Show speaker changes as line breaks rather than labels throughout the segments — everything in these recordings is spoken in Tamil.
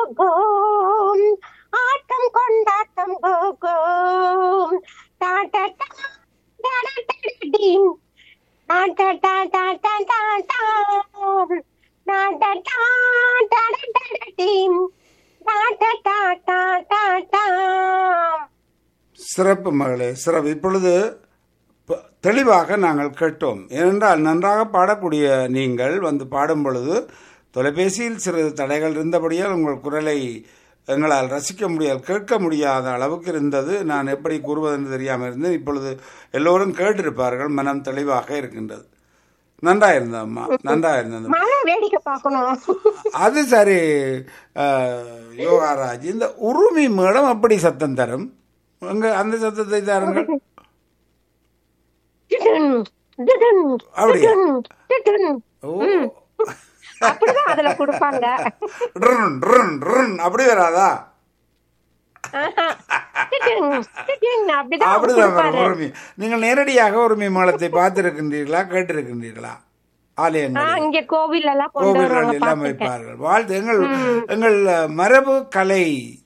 கோம் ஆட்டம் கொண்டாட்டம் கோம் டா டா டா டா டா டா டீம் டா டா டா டா டா டா டா டா டா டா டா டா டா டீம் டா டா டா டா டா டா
சிறப்பு மகளே சிறப்பு இப்பொழுது ப- தெளிவாக நாங்கள் கேட்டோம் ஏனென்றால் நன்றாக பாடக்கூடிய நீங்கள் வந்து பாடும் பொழுது தொலைபேசியில் சிறிது தடைகள் இருந்தபடியால் உங்கள் குரலை எங்களால் ரசிக்க முடியாது கேட்க முடியாத அளவுக்கு இருந்தது நான் எப்படி கூறுவதென்று தெரியாமல் இருந்தேன் இப்பொழுது எல்லோரும் கேட்டிருப்பார்கள் மனம் தெளிவாக இருக்கின்றது நன்றா இருந்தம்மா நன்றா இருந்தது
மழை வேடிக்கை பார்க்கணும்
அது சரி அஹ், யோகாராஜ் இந்த உருமி மேடம் அப்படி சத்தம் தரும் அங்க அந்த சத்தத்தை தாருங்கள்
டிடன், டிடன்,
அப்படியா?
டிடன், டிடன்.
ஓ
அப்படிதான் அதுல கொடுப்பாங்க
ட்ருன், ட்ருன், ட்ருன், அப்படி வராதா
ஆஹா. டிடன், டிடன், அப்படிதான்
அப்படிதான் வரும்
கொடுப்பாரு.
உரிமை நீங்கள் நேரடியாக உரிமை மேளத்தை பார்த்திருக்கின்றீர்களா கேட்டிருக்கின்றீர்களா
ஆ,
ஆலயங்கள்
இங்க கோவில் எல்லாம் கொண்டு
கோவில்கள்
வருவாங்க
எல்லாம்
பார்த்திருக்கேன்.
வைப்பார்கள் வாழ்த்து எங்கள் எங்கள் மரபு கலை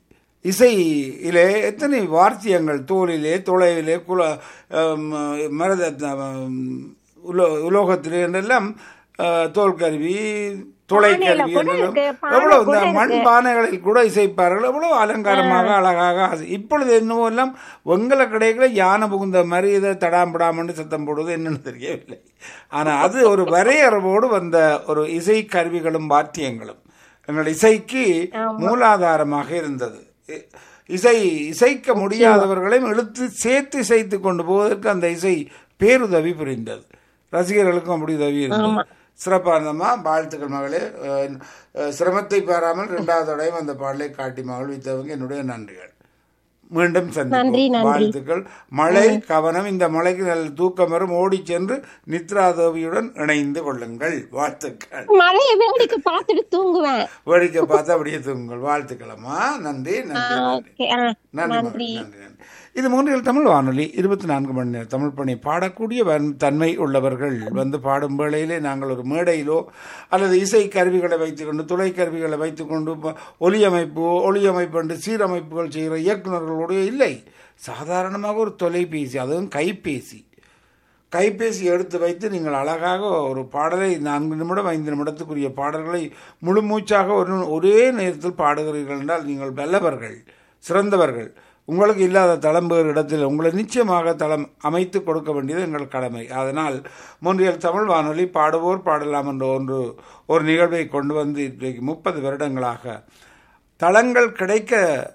இசையிலே எத்தனை வார்த்தியங்கள் தோலிலே துளையிலே குல அம், மரத அம், உலோ உலோகத்திலே என்றெல்லாம் அஹ், தோல் கருவி துளை
பானையில
கருவி
கூட
என்றெல்லாம்
இருக்கு, பானை
எவ்வளவு
கூட
இந்த மண் பானைகளில் கூட இசைப்பார்கள் எவ்வளவு அலங்காரமாக அழகாக ஆசை. இப்பொழுது என்னவோ எல்லாம் வெங்கல கடைகளை யானை புகுந்த மாதிரி இதை தடாம்படாமன்னு சத்தம் போடுவது என்னன்னு தெரியவில்லை ஆனா அது ஒரு வரையறவோடு வந்த ஒரு இசை கருவிகளும் வாத்தியங்களும் எங்கள் இசைக்கு மூலாதாரமாக இருந்தது இ- இசை இசைக்க முடியாதவர்களையும் இழுத்து சேர்த்து இசைத்து கொண்டு போவதற்கு அந்த இசை பேருதவி புரிந்தது ரசிகர்களுக்கும் அப்படி உதவி இருந்தது சிறப்பானதம்மா வாழ்த்துக்கள் மகளே அஹ், அஹ், சிரமத்தை பாராமல் இரண்டாவது தடவையும் அந்த பாடலை காட்டி மகிழ்வித்தவங்க என்னுடைய நன்றிகள் மீண்டும்
நன்றி,
சந்திப்போம்
நன்றி.
வாழ்த்துக்கள் மழை கவனம் இந்த மழைக்கு நல்ல தூக்கம் வரும் ஓடிச் சென்று நித்ரா தேவியுடன் இணைந்து கொள்ளுங்கள் வாழ்த்துக்கள்
மழையை வேடிக்கை பார்த்துட்டு தூங்குவேன்
வேடிக்கை பார்த்து அப்படியே தூங்குங்கள் வாழ்த்துக்களம்மா நன்றி நன்றி நன்றி
ஓகே ஆ,
நன்றி
நன்றி
மகளே, நன்றி நன்றி இது மூன்றில் தமிழ் வானொலி இருபத்தி நான்கு மணி நேரம் தமிழ் பணி பாடக்கூடிய வன்- தன்மை உள்ளவர்கள் வந்து பாடும் வேளையிலே நாங்கள் ஒரு மேடையிலோ அல்லது இசை கருவிகளை வைத்துக்கொண்டு துளை கருவிகளை வைத்துக்கொண்டு ப- ஒலியமைப்பு ஒளியமைப்பு என்று சீரமைப்புகள் செய்கிற இயக்குநர்களோடு இல்லை சாதாரணமாக ஒரு தொலைபேசி அதுவும் கைபேசி கைபேசி எடுத்து வைத்து நீங்கள் அழகாக ஒரு பாடலை நான்கு நிமிடம் ஐந்து நிமிடத்துக்குரிய பாடல்களை முழு மூச்சாக ஒரு ஒரே நேரத்தில் பாடுகிறீர்கள் என்றால் நீங்கள் வல்லவர்கள் சிறந்தவர்கள் உங்களுக்கு இல்லாத தளம் வேறு இடத்தில் உங்களை நிச்சயமாக தளம் அமைத்து கொடுக்க வேண்டியது எங்கள் கடமை அதனால் மூன்றியல் தமிழ் வானொலி பாடுவோர் பாடலாம் என்ற ஒன்று ஒரு நிகழ்வை கொண்டு வந்து இன்றைக்கு முப்பது வருடங்களாக தளங்கள் கிடைக்க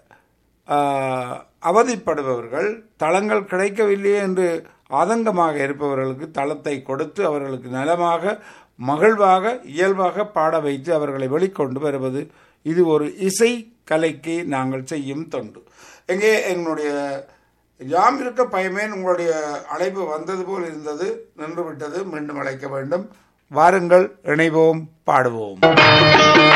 ஆஹ், அவதிப்படுபவர்கள் தளங்கள் கிடைக்கவில்லையே என்று ஆதங்கமாக இருப்பவர்களுக்கு தளத்தை கொடுத்து அவர்களுக்கு நலமாக மகிழ்வாக இயல்பாக பாட வைத்து அவர்களை வெளிக்கொண்டு வருவது இது ஒரு இசை கலைக்கு நாங்கள் செய்யும் தொண்டு எங்கே எங்களுடைய யாம் இருக்க பயமேன் உங்களுடைய அழைப்பு வந்தது போல் இருந்தது நின்று விட்டது மீண்டும் அழைக்க வேண்டும் வாருங்கள் இணைவோம் பாடுவோம்